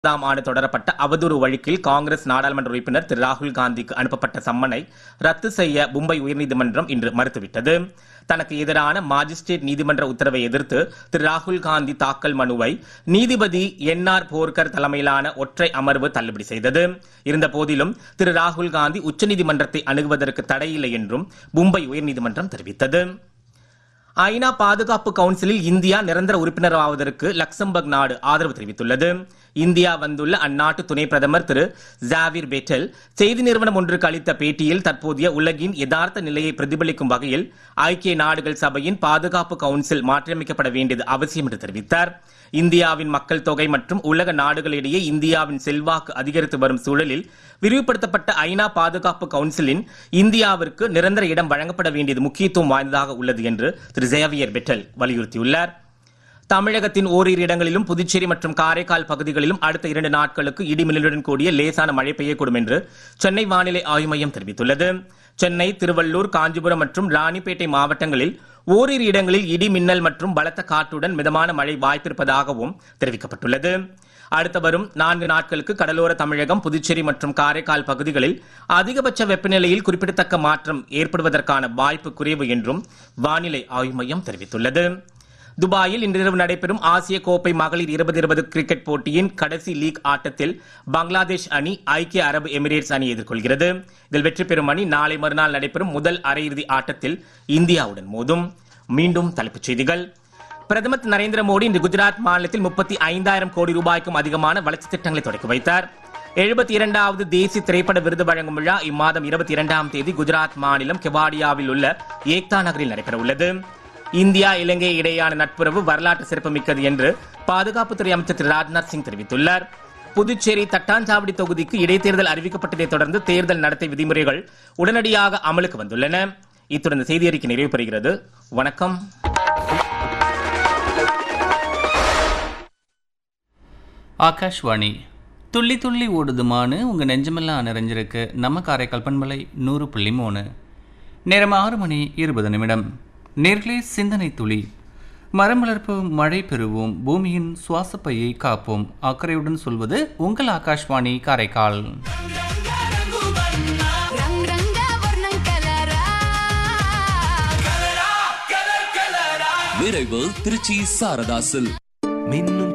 ஆம் ஆண்டு தொடரப்பட்ட அவதூறு வழக்கில் காங்கிரஸ் நாடாளுமன்ற உறுப்பினர் திரு ராகுல் காந்திக்கு அனுப்பப்பட்ட சம்மனை ரத்து செய்ய மும்பை உயர்நீதிமன்றம் இன்று மறுத்துவிட்டது தனக்கு எதிரான மாஜிஸ்ட்ரேட் நீதிமன்ற உத்தரவை எதிர்த்து திரு ராகுல் காந்தி தாக்கல் மனுவை நீதிபதி என் ஆர் போர்கர் தலைமையிலான ஒற்றை அமர்வு தள்ளுபடி செய்தது இருந்த போதிலும் திரு ராகுல் காந்தி உச்சநீதிமன்றத்தை அணுகுவதற்கு தடையில்லை என்றும் மும்பை உயர்நீதிமன்றம் தெரிவித்தது ஐநா பாதுகாப்பு கவுன்சிலில் இந்தியா நிரந்தர உறுப்பினராவதற்கு லக்சம்பர்க் நாடு ஆதரவு தெரிவித்துள்ளது இந்தியா வந்துள்ள அந்நாட்டு துணை பிரதமர் திரு ஜாவிர் பெட்டல் செய்தி நிறுவனம் ஒன்றுக்கு அளித்த பேட்டியில் தற்போதைய உலகின் யதார்த்த நிலையை பிரதிபலிக்கும் வகையில் ஐக்கிய நாடுகள் சபையின் பாதுகாப்பு கவுன்சில் மாற்றியமைக்கப்பட வேண்டியது அவசியம் என்று தெரிவித்தார் இந்தியாவின் மக்கள் தொகை மற்றும் உலக நாடுகளிடையே இந்தியாவின் செல்வாக்கு அதிகரித்து வரும் சூழலில் விரிவுபடுத்தப்பட்ட ஐநா பாதுகாப்பு கவுன்சிலின் இந்தியாவிற்கு நிரந்தர இடம் வழங்கப்பட வேண்டியது முக்கியத்துவம் வாய்ந்ததாக உள்ளது என்று திரு ஜேவியர் பெட்டல் வலியுறுத்தியுள்ளார் தமிழகத்தின் ஓரிரு இடங்களிலும் புதுச்சேரி மற்றும் காரைக்கால் பகுதிகளிலும் அடுத்த இரண்டு நாட்களுக்கு இடிமின்னலுடன் கூடிய லேசான மழை பெய்யக்கூடும் என்று சென்னை வானிலை ஆய்வு மையம் தெரிவித்துள்ளது சென்னை திருவள்ளூர் காஞ்சிபுரம் மற்றும் ராணிப்பேட்டை மாவட்டங்களில் ஓரிரு இடங்களில் இடி மின்னல் மற்றும் பலத்த காற்றுடன் மிதமான மழை வாய்ப்பிருப்பதாகவும் தெரிவிக்கப்பட்டுள்ளது அடுத்த வரும் நான்கு நாட்களுக்கு கடலோர தமிழகம் புதுச்சேரி மற்றும் காரைக்கால் பகுதிகளில் அதிகபட்ச வெப்பநிலையில் குறிப்பிடத்தக்க மாற்றம் ஏற்படுவதற்கான வாய்ப்பு குறைவு என்றும் வானிலை ஆய்வு மையம் தெரிவித்துள்ளது துபாயில் இன்றிரவு நடைபெறும் ஆசிய கோப்பை மகளிர் இருபது இருபது கிரிக்கெட் போட்டியின் கடைசி லீக் ஆட்டத்தில் பங்களாதேஷ் அணி ஐக்கிய அரபு எமிரேட்ஸ் அணி எதிர்கொள்கிறது இதில் வெற்றி பெறும் அணி நாளை மறுநாள் நடைபெறும் முதல் அரையிறுதி ஆட்டத்தில் இந்தியாவுடன் மோதும் மீண்டும் தலைப்புச் செய்திகள் பிரதமர் திரு நரேந்திர மோடி இன்று குஜராத் மாநிலத்தில் முப்பத்தி ஐந்தாயிரம் கோடி ரூபாய்க்கும் அதிகமான வளர்ச்சித் திட்டங்களை தொடங்கி வைத்தார் எழுபத்தி இரண்டாவது தேசிய திரைப்பட விருது வழங்கும் விழா இம்மாதம் இருபத்தி இரண்டாம் தேதி குஜராத் மாநிலம் கெவாடியாவில் உள்ள ஏக்தா நகரில் நடைபெற உள்ளது இந்தியா இலங்கை இடையேயான நட்புறவு வரலாற்று சிறப்புமிக்கது என்று பாதுகாப்புத்துறை அமைச்சர் திரு ராஜ்நாத் சிங் தெரிவித்துள்ளார் புதுச்சேரி தட்டாஞ்சாவடி தொகுதிக்கு இடைத்தேர்தல் அறிவிக்கப்பட்டதைத் தொடர்ந்து தேர்தல் நடத்தை விதிமுறைகள் உடனடியாக அமலுக்கு வந்துள்ளன இத்துடன் இந்த செய்தி அறிக்கை நிறைவு பெறுகிறது வணக்கம் ஆகாஷ்வாணி துள்ளி துள்ளி ஓடுதுமானு உங்கள் நெஞ்சமெல்லாம் நிறைஞ்சிருக்கு நம்ம காரைக்கால் பண்பலை நூறு புள்ளி மூணு நேரம் ஆறு மணி இருபது நிமிடம் நேர்களே சிந்தனை துளி மரம் வளர்ப்போம் மழை பெறுவோம் பூமியின் சுவாசப்பையை காப்போம் அக்கறையுடன் சொல்வது உங்கள் ஆகாஷ்வாணி காரைக்கால் రంగ్ రంగ వర్ణం కలరా விரைவு திருச்சி சாரதாசில் மின்னும்